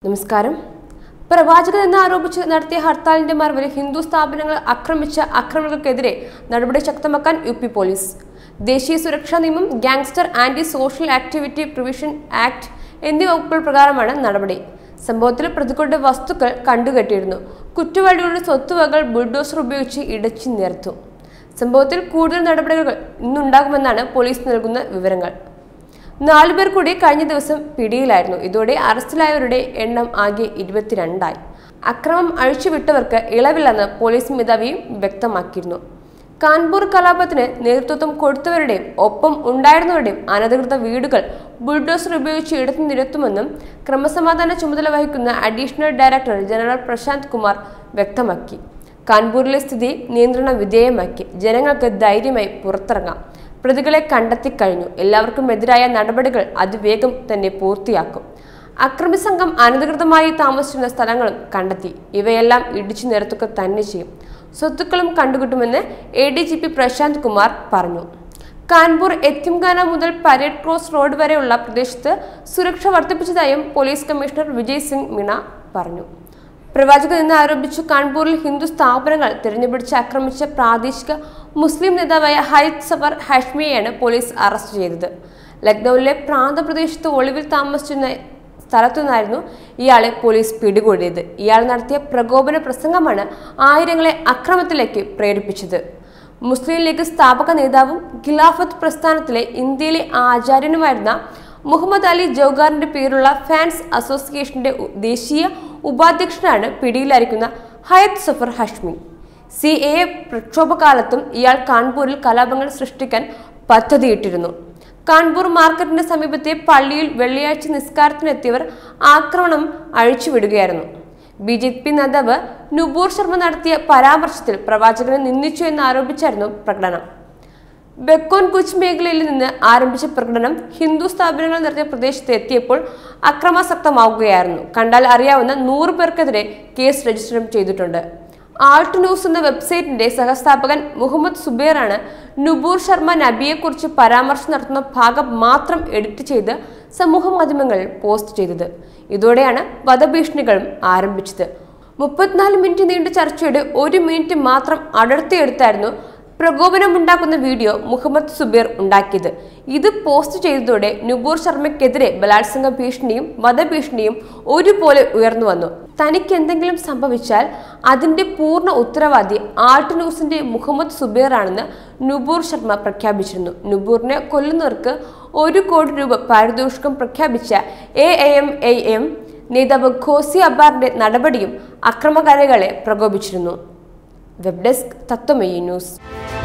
നമസ്കാരം പ്രവാചകൻ എന്ന് ആരോപിച്ച് നടത്തിയ ഹർത്താലിന്റെ മറവിൽ ഹിന്ദു സ്ഥാപനങ്ങൾ ആക്രമിച്ച ആക്രമണങ്ങൾക്കെതിരെ നടപടി ശക്തമാക്കാൻ യു പി പോലീസ് ദേശീയ സുരക്ഷാ നിയമം gangster anti social activity prevention act എന്നീ വകുപ്പുകൾ പ്രകാരമാണ് നടപടി സംഭവത്തിൽ പ്രതികളുടെ വസ്തുക്കൾ കണ്ടുകെട്ടിയിരുന്നു കുറ്റവാളികളുടെ സ്വത്തുവകകൾ ബുൾഡോസർ ഉപയോഗിച്ച് ഇടച്ചു നിരത്തും സംഭവത്തിൽ കൂടുതൽ നടപടികൾ ഇന്നുണ്ടാകുമെന്നാണ് പോലീസ് നൽകുന്ന വിവരങ്ങൾ നാലുപേർ കൂടി കഴിഞ്ഞ ദിവസം പിടിയിലായിരുന്നു ഇതോടെ അറസ്റ്റിലായവരുടെ എണ്ണം ആകെ ഇരുപത്തിരണ്ടായി അക്രമം അഴിച്ചുവിട്ടവർക്ക് ഇളവില്ലെന്ന് പോലീസ് മേധാവിയും വ്യക്തമാക്കിയിരുന്നു കാൺപൂർ കലാപത്തിന് നേതൃത്വം കൊടുത്തവരുടെയും ഒപ്പം ഉണ്ടായിരുന്നവരുടെയും അനധികൃത വീടുകൾ ബുൾഡോസർ ഉപയോഗിച്ച് എടുത്തു നിരത്തുമെന്നും ക്രമസമാധാന ചുമതല വഹിക്കുന്ന additional director general Prashant Kumar വ്യക്തമാക്കി കാൺപൂരിലെ സ്ഥിതി നിയന്ത്രണ വിധേയമാക്കി ജനങ്ങൾക്ക് ധൈര്യമായി പുറത്തിറങ്ങാം പ്രതികളെ കണ്ടെത്തിക്കഴിഞ്ഞു എല്ലാവർക്കും എതിരായ നടപടികൾ അതിവേഗം തന്നെ പൂർത്തിയാക്കും അക്രമി സംഘം അനധികൃതമായി താമസിച്ചിരുന്ന സ്ഥലങ്ങളും കണ്ടെത്തി ഇവയെല്ലാം ഇടിച്ചു നിരത്തുക തന്നെ ചെയ്യും സ്വത്തുക്കളും കണ്ടുകിട്ടുമെന്ന് A D G P Prashant Kumar പറഞ്ഞു കാൺപൂർ എത്തിംഖാന മുതൽ പരേഡ് ക്രോസ് റോഡ് വരെയുള്ള പ്രദേശത്ത് സുരക്ഷ വർദ്ധിപ്പിച്ചതായും പോലീസ് കമ്മീഷണർ വിജയ് സിംഗ് മീണ പറഞ്ഞു പ്രവാചകൻ എന്ന് ആരോപിച്ചു കാൺപൂരിൽ ഹിന്ദു സ്ഥാപനങ്ങൾ തിരഞ്ഞുപിടിച്ച് ആക്രമിച്ച പ്രാദേശിക മുസ്ലിം നേതാവായ ഹൈത് സഫർ ഹാഷ്മിയെയാണ് പോലീസ് അറസ്റ്റ് ചെയ്തത് ലക്നൌവിലെ പ്രാന്തപ്രദേശത്ത് ഒളിവിൽ താമസിച്ചിരുന്ന സ്ഥലത്തു നിന്നായിരുന്നു ഇയാളെ പോലീസ് പിടികൂടിയത് ഇയാൾ നടത്തിയ പ്രകോപന പ്രസംഗമാണ് ആയിരങ്ങളെ അക്രമത്തിലേക്ക് പ്രേരിപ്പിച്ചത് മുസ്ലിം ലീഗ് സ്ഥാപക നേതാവും ഖിലാഫത്ത് പ്രസ്ഥാനത്തിലെ ഇന്ത്യയിലെ ആചാര്യനുമായിരുന്ന മുഹമ്മദ് അലി ജൗഗാറിന്റെ പേരുള്ള ഫാൻസ് അസോസിയേഷന്റെ ഉ- ദേശീയ ഉപാധ്യക്ഷനാണ് പിടിയിലായിരിക്കുന്ന ഹയത് സഫർ ഹഷ്മി സി എ പ്രക്ഷോഭകാലത്തും ഇയാൾ കാൺപൂരിൽ കലാപങ്ങൾ സൃഷ്ടിക്കാൻ പദ്ധതിയിട്ടിരുന്നു കാൺപൂർ മാർക്കറ്റിന്റെ സമീപത്തെ പള്ളിയിൽ വെള്ളിയാഴ്ച നിസ്കാരത്തിനെത്തിയവർ ആക്രമണം അഴിച്ചുവിടുകയായിരുന്നു ബി ജെ പി നേതാവ് നുപൂർ ശർമ്മ നടത്തിയ പരാമർശത്തിൽ പ്രവാചകനെ നിന്ദിച്ചു എന്ന് ആരോപിച്ചായിരുന്നു പ്രകടനം ബെക്കോൻ കുച്ച് മേഖലയിൽ നിന്ന് ആരംഭിച്ച പ്രകടനം ഹിന്ദു സ്ഥാപനങ്ങൾ നിറഞ്ഞ പ്രദേശത്ത് എത്തിയപ്പോൾ അക്രമാസക്തമാവുകയായിരുന്നു കണ്ടാൽ അറിയാവുന്ന നൂറ് പേർക്കെതിരെ കേസ് രജിസ്റ്ററും ചെയ്തിട്ടുണ്ട് ആൾട്ട് ന്യൂസ് എന്ന വെബ്സൈറ്റിന്റെ സഹസ്ഥാപകൻ മുഹമ്മദ് സുബൈറാണ് നുബൂർ ശർമ്മ നബിയെക്കുറിച്ച് പരാമർശം നടത്തുന്ന ഭാഗം മാത്രം എഡിറ്റ് ചെയ്ത് സമൂഹ മാധ്യമങ്ങളിൽ പോസ്റ്റ് ചെയ്തത് ഇതോടെയാണ് വധഭീഷണികളും ആരംഭിച്ചത് മുപ്പത്തിനാല് മിനിറ്റ് നീണ്ട ചർച്ചയുടെ ഒരു മിനിറ്റ് മാത്രം അടർത്തിയെടുത്തായിരുന്നു പ്രകോപനമുണ്ടാക്കുന്ന വീഡിയോ മുഹമ്മദ് സുബൈർ ഉണ്ടാക്കിയത് ഇത് പോസ്റ്റ് ചെയ്തതോടെ നുബൂർ ശർമ്മയ്ക്കെതിരെ ബലാത്സംഗ ഭീഷണിയും വധഭീഷണിയും ഒരുപോലെ ഉയർന്നു വന്നു തനിക്ക് എന്തെങ്കിലും സംഭവിച്ചാൽ അതിന്റെ പൂർണ്ണ ഉത്തരവാദി ആൾട്ട് ന്യൂസിന്റെ മുഹമ്മദ് സുബൈർ ആണെന്ന് നുബൂർ ശർമ്മ പ്രഖ്യാപിച്ചിരുന്നു നുബൂറിനെ കൊല്ലുന്നവർക്ക് ഒരു കോടി രൂപ പാരിതോഷികം പ്രഖ്യാപിച്ച എ എം എ എം നേതാവ് ഖോസി അബ്ബാറിന്റെ നടപടിയും അക്രമകാരികളെ പ്രകോപിച്ചിരുന്നു വെബ് ഡെസ്ക് തത്വമയി ന്യൂസ്